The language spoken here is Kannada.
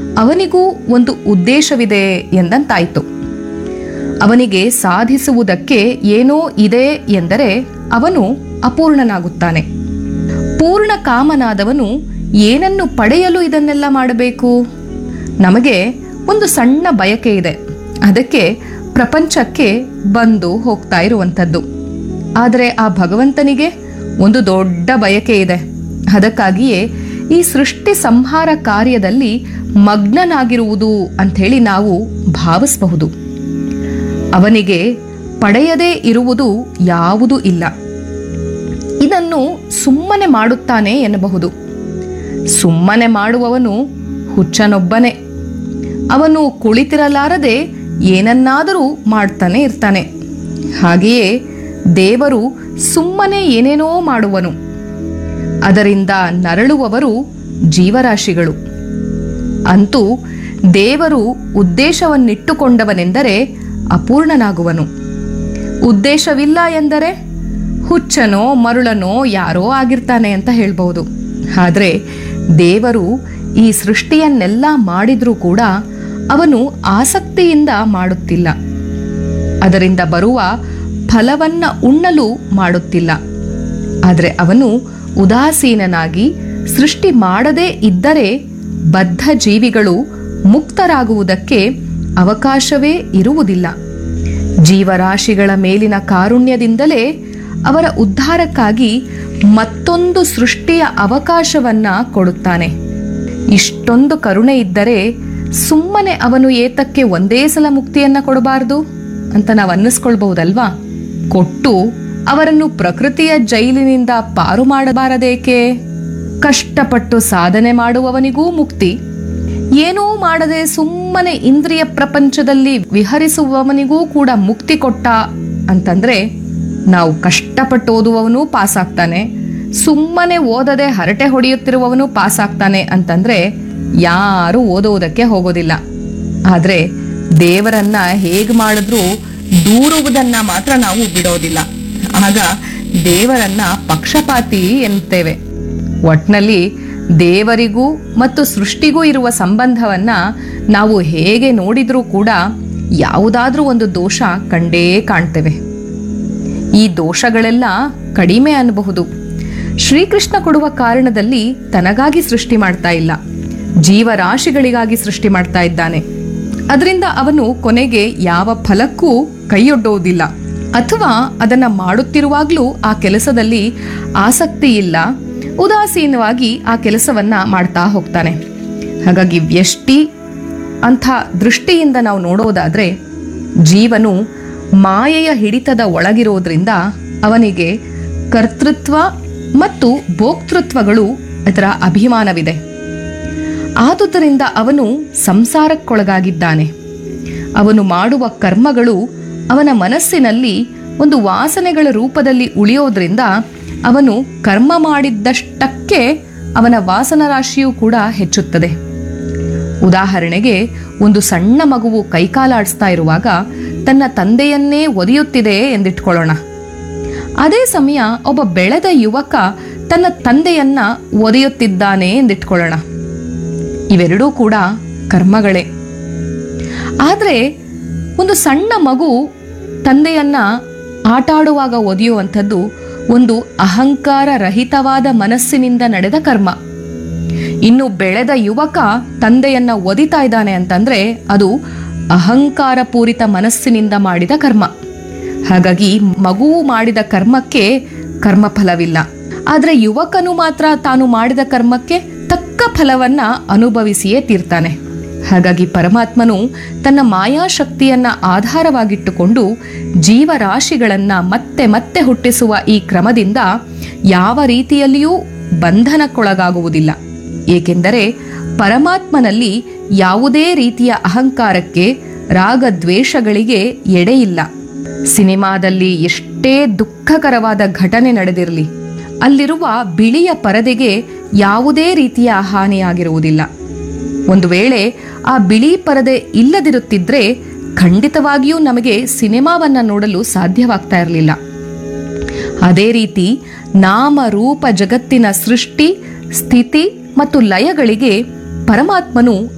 ಅವನಿಗೂ ಒಂದು ಉದ್ದೇಶವಿದೆ ಎಂದಂತಾಯಿತು ಅವನಿಗೆ ಸಾಧಿಸುವುದಕ್ಕೆ ಏನೋ ಇದೆ ಎಂದರೆ ಅವನು ಅಪೂರ್ಣನಾಗುತ್ತಾನೆ ಪೂರ್ಣ ಕಾಮನಾದವನು ಏನನ್ನು ಪಡೆಯಲು ಇದನ್ನೆಲ್ಲ ಮಾಡಬೇಕು ನಮಗೆ ಒಂದು ಸಣ್ಣ ಬಯಕೆ ಇದೆ ಅದಕ್ಕೆ ಪ್ರಪಂಚಕ್ಕೆ ಬಂದು ಹೋಗ್ತಾ ಇರುವಂಥದ್ದು ಆದರೆ ಆ ಭಗವಂತನಿಗೆ ಒಂದು ದೊಡ್ಡ ಬಯಕೆ ಇದೆ ಅದಕ್ಕಾಗಿಯೇ ಈ ಸೃಷ್ಟಿ ಸಂಹಾರ ಕಾರ್ಯದಲ್ಲಿ ಮಗ್ನನಾಗಿರುವುದು ಅಂಥೇಳಿ ನಾವು ಭಾವಿಸಬಹುದು ಅವನಿಗೆ ಪಡೆಯದೇ ಇರುವುದು ಯಾವುದೂ ಇಲ್ಲ ಇದನ್ನು ಸುಮ್ಮನೆ ಮಾಡುತ್ತಾನೆ ಎನ್ನಬಹುದು ಸುಮ್ಮನೆ ಮಾಡುವವನು ಹುಚ್ಚನೊಬ್ಬನೇ ಅವನು ಕುಳಿತಿರಲಾರದೆ ಏನನ್ನಾದರೂ ಮಾಡ್ತಾನೆ ಇರ್ತಾನೆ ಹಾಗೆಯೇ ದೇವರು ಸುಮ್ಮನೆ ಏನೇನೋ ಮಾಡುವನು ಅದರಿಂದ ನರಳುವವರು ಜೀವರಾಶಿಗಳು ಅಂತೂ ದೇವರು ಉದ್ದೇಶವನ್ನಿಟ್ಟುಕೊಂಡವನೆಂದರೆ ಅಪೂರ್ಣನಾಗುವನು ಉದ್ದೇಶವಿಲ್ಲ ಎಂದರೆ ಹುಚ್ಚನೋ ಮರುಳನೋ ಯಾರೋ ಆಗಿರ್ತಾನೆ ಅಂತ ಹೇಳ್ಬಹುದು ಆದರೆ ದೇವರು ಈ ಸೃಷ್ಟಿಯನ್ನೆಲ್ಲ ಮಾಡಿದ್ರೂ ಕೂಡ ಅವನು ಆಸಕ್ತಿಯಿಂದ ಮಾಡುತ್ತಿಲ್ಲ ಅದರಿಂದ ಬರುವ ಫಲವನ್ನ ಉಣ್ಣಲು ಮಾಡುತ್ತಿಲ್ಲ ಆದರೆ ಅವನು ಉದಾಸೀನನಾಗಿ ಸೃಷ್ಟಿ ಮಾಡದೇ ಇದ್ದರೆ ಬದ್ಧ ಜೀವಿಗಳು ಮುಕ್ತರಾಗುವುದಕ್ಕೆ ಅವಕಾಶವೇ ಇರುವುದಿಲ್ಲ ಜೀವರಾಶಿಗಳ ಮೇಲಿನ ಕಾರುಣ್ಯದಿಂದಲೇ ಅವರ ಉದ್ಧಾರಕ್ಕಾಗಿ ಮತ್ತೊಂದು ಸೃಷ್ಟಿಯ ಅವಕಾಶವನ್ನ ಕೊಡುತ್ತಾನೆ ಇಷ್ಟೊಂದು ಕರುಣೆ ಇದ್ದರೆ ಸುಮ್ಮನೆ ಅವನು ಏತಕ್ಕೆ ಒಂದೇ ಸಲ ಮುಕ್ತಿಯನ್ನ ಕೊಡಬಾರದು ಅಂತ ನಾವು ಅನ್ನಿಸ್ಕೊಳ್ಬಹುದಲ್ವಾ ಕೊಟ್ಟು ಅವರನ್ನು ಪ್ರಕೃತಿಯ ಜೈಲಿನಿಂದ ಪಾರು ಮಾಡಬಾರದೇಕೆ ಕಷ್ಟಪಟ್ಟು ಸಾಧನೆ ಮಾಡುವವನಿಗೂ ಮುಕ್ತಿ ಏನೂ ಮಾಡದೆ ಸುಮ್ಮನೆ ಇಂದ್ರಿಯ ಪ್ರಪಂಚದಲ್ಲಿ ವಿಹರಿಸುವವನಿಗೂ ಕೂಡ ಮುಕ್ತಿ ಕೊಟ್ಟ ಅಂತಂದ್ರೆ ನಾವು ಕಷ್ಟಪಟ್ಟು ಓದುವವನು ಪಾಸ್ ಆಗ್ತಾನೆ ಸುಮ್ಮನೆ ಓದದೆ ಹರಟೆ ಹೊಡೆಯುತ್ತಿರುವವನು ಪಾಸ್ ಆಗ್ತಾನೆ ಅಂತಂದ್ರೆ ಯಾರು ಓದುವುದಕ್ಕೆ ಹೋಗೋದಿಲ್ಲ ಆದ್ರೆ ದೇವರನ್ನ ಹೇಗ್ ಮಾಡಿದ್ರೂ ದೂರುವುದನ್ನ ಮಾತ್ರ ನಾವು ಬಿಡೋದಿಲ್ಲ ಆಗ ದೇವರನ್ನ ಪಕ್ಷಪಾತಿ ಎನ್ನುತ್ತೇವೆ ಒಟ್ನಲ್ಲಿ ದೇವರಿಗೂ ಮತ್ತು ಸೃಷ್ಟಿಗೂ ಇರುವ ಸಂಬಂಧವನ್ನ ನಾವು ಹೇಗೆ ನೋಡಿದ್ರೂ ಕೂಡ ಯಾವುದಾದ್ರೂ ಒಂದು ದೋಷ ಕಂಡೇ ಕಾಣ್ತೇವೆ ಈ ದೋಷಗಳೆಲ್ಲ ಕಡಿಮೆ ಅನ್ನಬಹುದು ಶ್ರೀಕೃಷ್ಣ ಕೊಡುವ ಕಾರಣದಲ್ಲಿ ತನಗಾಗಿ ಸೃಷ್ಟಿ ಮಾಡ್ತಾ ಇಲ್ಲ ಜೀವರಾಶಿಗಳಿಗಾಗಿ ಸೃಷ್ಟಿ ಮಾಡ್ತಾ ಇದ್ದಾನೆ ಅದರಿಂದ ಅವನು ಕೊನೆಗೆ ಯಾವ ಫಲಕ್ಕೂ ಕೈಯೊಡ್ಡುವುದಿಲ್ಲ ಅಥವಾ ಅದನ್ನ ಮಾಡುತ್ತಿರುವಾಗಲೂ ಆ ಕೆಲಸದಲ್ಲಿ ಆಸಕ್ತಿ ಇಲ್ಲ ಉದಾಸೀನವಾಗಿ ಆ ಕೆಲಸವನ್ನ ಮಾಡ್ತಾ ಹೋಗ್ತಾನೆ ಹಾಗಾಗಿ ವ್ಯಷ್ಟಿ ಅಂಥ ದೃಷ್ಟಿಯಿಂದ ನಾವು ನೋಡೋದಾದ್ರೆ ಜೀವನು ಮಾಯೆಯ ಹಿಡಿತದ ಒಳಗಿರೋದ್ರಿಂದ ಅವನಿಗೆ ಕರ್ತೃತ್ವ ಮತ್ತು ಭೋಕ್ತೃತ್ವಗಳು ಅದರ ಅಭಿಮಾನವಿದೆ ಆದುದರಿಂದ ಅವನು ಸಂಸಾರಕ್ಕೊಳಗಾಗಿದ್ದಾನೆ ಅವನು ಮಾಡುವ ಕರ್ಮಗಳು ಅವನ ಮನಸ್ಸಿನಲ್ಲಿ ಒಂದು ವಾಸನೆಗಳ ರೂಪದಲ್ಲಿ ಉಳಿಯೋದ್ರಿಂದ ಅವನು ಕರ್ಮ ಮಾಡಿದ್ದಷ್ಟಕ್ಕೆ ಅವನ ವಾಸನ ರಾಶಿಯೂ ಕೂಡ ಹೆಚ್ಚುತ್ತದೆ ಉದಾಹರಣೆಗೆ ಒಂದು ಸಣ್ಣ ಮಗುವು ಕೈಕಾಲಾಡಿಸ್ತಾ ಇರುವಾಗ ತನ್ನ ತಂದೆಯನ್ನೇ ಒದೆಯುತ್ತಿದೆ ಎಂದಿಟ್ಕೊಳ್ಳೋಣ ಅದೇ ಸಮಯ ಒಬ್ಬ ಬೆಳೆದ ಯುವಕ ತನ್ನ ತಂದೆಯನ್ನ ಒದೆಯುತ್ತಿದ್ದಾನೆ ಎಂದಿಟ್ಕೊಳ್ಳೋಣ ಇವೆರಡೂ ಕೂಡ ಕರ್ಮಗಳೇ ಆದರೆ ಒಂದು ಸಣ್ಣ ಮಗು ತಂದೆಯನ್ನ ಆಟಾಡುವಾಗ ಒದೆಯುವಂಥದ್ದು ಒಂದು ಅಹಂಕಾರ ರಹಿತವಾದ ಮನಸ್ಸಿನಿಂದ ನಡೆದ ಕರ್ಮ ಇನ್ನು ಬೆಳೆದ ಯುವಕ ತಂದೆಯನ್ನ ಒದಿತಾ ಇದ್ದಾನೆ ಅಂತಂದ್ರೆ ಅದು ಅಹಂಕಾರ ಪೂರಿತ ಮನಸ್ಸಿನಿಂದ ಮಾಡಿದ ಕರ್ಮ ಹಾಗಾಗಿ ಮಗುವು ಮಾಡಿದ ಕರ್ಮಕ್ಕೆ ಕರ್ಮಫಲವಿಲ್ಲ ಆದರೆ ಯುವಕನು ಮಾತ್ರ ತಾನು ಮಾಡಿದ ಕರ್ಮಕ್ಕೆ ತಕ್ಕ ಫಲವನ್ನ ಅನುಭವಿಸಿಯೇ ತೀರ್ತಾನೆ ಹಾಗಾಗಿ ಪರಮಾತ್ಮನು ತನ್ನ ಮಾಯಾಶಕ್ತಿಯನ್ನ ಆಧಾರವಾಗಿಟ್ಟುಕೊಂಡು ಜೀವರಾಶಿಗಳನ್ನ ಮತ್ತೆ ಮತ್ತೆ ಹುಟ್ಟಿಸುವ ಈ ಕ್ರಮದಿಂದ ಯಾವ ರೀತಿಯಲ್ಲಿಯೂ ಬಂಧನಕ್ಕೊಳಗಾಗುವುದಿಲ್ಲ ಏಕೆಂದರೆ ಪರಮಾತ್ಮನಲ್ಲಿ ಯಾವುದೇ ರೀತಿಯ ಅಹಂಕಾರಕ್ಕೆ ರಾಗದ್ವೇಷಗಳಿಗೆ ಎಡೆಯಿಲ್ಲ ಸಿನಿಮಾದಲ್ಲಿ ಎಷ್ಟೇ ದುಃಖಕರವಾದ ಘಟನೆ ನಡೆದಿರಲಿ ಅಲ್ಲಿರುವ ಬಿಳಿಯ ಪರದೆಗೆ ಯಾವುದೇ ರೀತಿಯ ಹಾನಿಯಾಗಿರುವುದಿಲ್ಲ ಒಂದು ವೇಳೆ ಆ ಬಿಳಿ ಪರದೆ ಇಲ್ಲದಿರುತ್ತಿದ್ರೆ ಖಂಡಿತವಾಗಿಯೂ ನಮಗೆ ಸಿನಿಮಾವನ್ನ ನೋಡಲು ಸಾಧ್ಯವಾಗ್ತಾ ಇರಲಿಲ್ಲ ಅದೇ ರೀತಿ ನಾಮ ರೂಪ ಜಗತ್ತಿನ ಸೃಷ್ಟಿ ಸ್ಥಿತಿ ಮತ್ತು ಲಯಗಳಿಗೆ ಪರಮಾತ್ಮನು